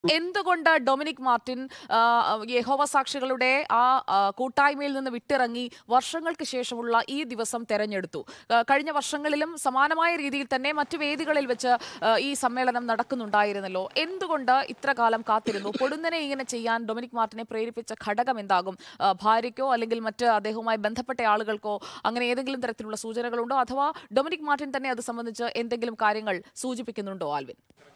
എന്തുകൊണ്ട് Dominic Martin ആ, യഹോവ സാക്ഷികളുടെ ആ ആ, കൂട്ടായ്മയിൽ നിന്ന് വിട്ടിറങ്ങി വർഷങ്ങൾക്ക് ശേഷമുള്ള ഈ ദിവസം തെരഞ്ഞെടുത്തു ആ, കഴിഞ്ഞ വർഷങ്ങളിലും സമാനമായ രീതിയിൽ തന്നെ മറ്റു വേദികളിൽ വെച്ച് ആ, ഈ സമ്മേളനം നടക്കുന്നുണ്ടായിരുന്നല്ലോ എന്തുകൊണ്ട് ഇത്ര കാലം കാത്തിരുന്നു പൊടുന്നനെ ഇങ്ങനെ ചെയ്യാൻ ഡൊമിനിക് മാർട്ടിനെ പ്രേരിപ്പിച്ച ഘടകം എന്താകും ആ, ഭാര്യയ്ക്കോ അല്ലെങ്കിൽ മറ്റ് അദ്ദേഹവുമായി ബന്ധപ്പെട്ട ആളുകൾക്കോ അങ്ങനെ ഏതെങ്കിലും തരത്തിലുള്ള സൂചനകളുണ്ടോ അഥവാ ഡൊമിനിക് മാർട്ടിൻ തന്നെ അത് സംബന്ധിച്ച് എന്തെങ്കിലും കാര്യങ്ങൾ സൂചിപ്പിക്കുന്നുണ്ടോ ആൽവിൻ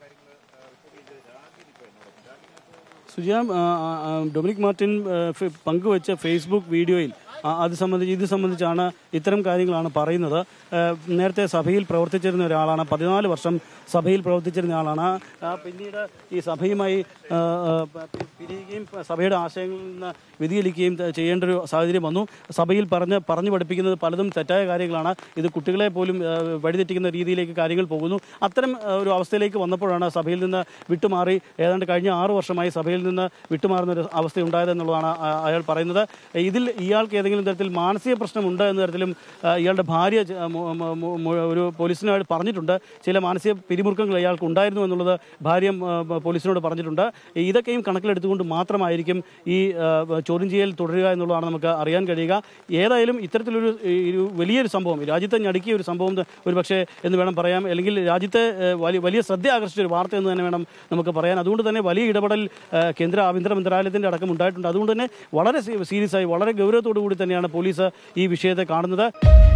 സുജാ ആ, ആ, ആ, ഡൊമിനിക് മാർട്ടിൻ ആ, ഫെ- പങ്കുവച്ച ഫേസ്ബുക്ക് വീഡിയോയിൽ ആ, അത് സംബന്ധിച്ച് ഇത് സംബന്ധിച്ചാണ് ഇത്തരം കാര്യങ്ങളാണ് പറയുന്നത് ആ, നേരത്തെ സഭയിൽ പ്രവർത്തിച്ചിരുന്ന ഒരാളാണ് പതിനാല് വർഷം സഭയിൽ പ്രവർത്തിച്ചിരുന്ന ആളാണ് ആ, പിന്നീട് ഈ സഭയുമായി ആ, ആ, പ- പിരിയുകയും സഭയുടെ ആശയങ്ങളിൽ നിന്ന് വ്യതിചലിക്കുകയും ത- ചെയ്യേണ്ട ഒരു സാഹചര്യം വന്നു സഭയിൽ പറഞ്ഞ് പറഞ്ഞു പഠിപ്പിക്കുന്നത് പലതും തെറ്റായ കാര്യങ്ങളാണ് ഇത് കുട്ടികളെ പോലും ആ, വഴിതെറ്റിക്കുന്ന രീതിയിലേക്ക് കാര്യങ്ങൾ പോകുന്നു അത്തരം ആ, ഒരു അവസ്ഥയിലേക്ക് വന്നപ്പോഴാണ് സഭയിൽ നിന്ന് വിട്ടുമാറി ഏതാണ്ട് കഴിഞ്ഞ ആറു വർഷമായി സഭയിൽ നിന്ന് വിട്ടുമാറുന്ന ഒരു അവസ്ഥ ഉണ്ടായതെന്നുള്ളതാണ് ആ- അയാൾ പറയുന്നത് ഇതിൽ ഇയാൾക്ക് ഏതെങ്കിലും തരത്തിൽ മാനസിക പ്രശ്നമുണ്ട് എന്ന തരത്തിലും ആ, ഇയാളുടെ ഭാര്യ ച- മു- മു- മു- മു- ഒരു പോലീസിനോട് പറഞ്ഞിട്ടുണ്ട് ചില മാനസിക പിരിമുറുക്കങ്ങൾ ഇയാൾക്ക് ഉണ്ടായിരുന്നു എന്നുള്ളത് ഭാര്യ ആ, പോലീസിനോട് പറഞ്ഞിട്ടുണ്ട് ഇതൊക്കെയും കണക്കിലെടുത്തുകൊണ്ട് മാത്രമായിരിക്കും ഈ ആ, ചോദ്യം ചെയ്യൽ തുടരുക എന്നുള്ളതാണ് നമുക്ക് അറിയാൻ കഴിയുക ഏതായാലും ഇത്തരത്തിലൊരു ഈ ഒരു വലിയൊരു സംഭവം രാജ്യത്തെ ഞടുക്കിയ ഒരു സംഭവം ഒരു പക്ഷേ എന്ന് വേണം പറയാം അല്ലെങ്കിൽ രാജ്യത്തെ ഏഹ്, വലിയ വലിയ ശ്രദ്ധ ആകർഷിച്ച ഒരു വാർത്ത എന്ന് തന്നെ വേണം നമുക്ക് പറയാൻ അതുകൊണ്ട് തന്നെ വലിയ ഇടപെടൽ ഏഹ്, കേന്ദ്ര ആഭ്യന്തര മന്ത്രാലയത്തിന്റെ അടക്കം ഉണ്ടായിട്ടുണ്ട് അതുകൊണ്ട് തന്നെ വളരെ സീരിയസ് ആയി വളരെ ഗൗരവത്തോടു കൂടി തന്നെയാണ് പോലീസ് ഈ വിഷയത്തെ കാണുന്നത്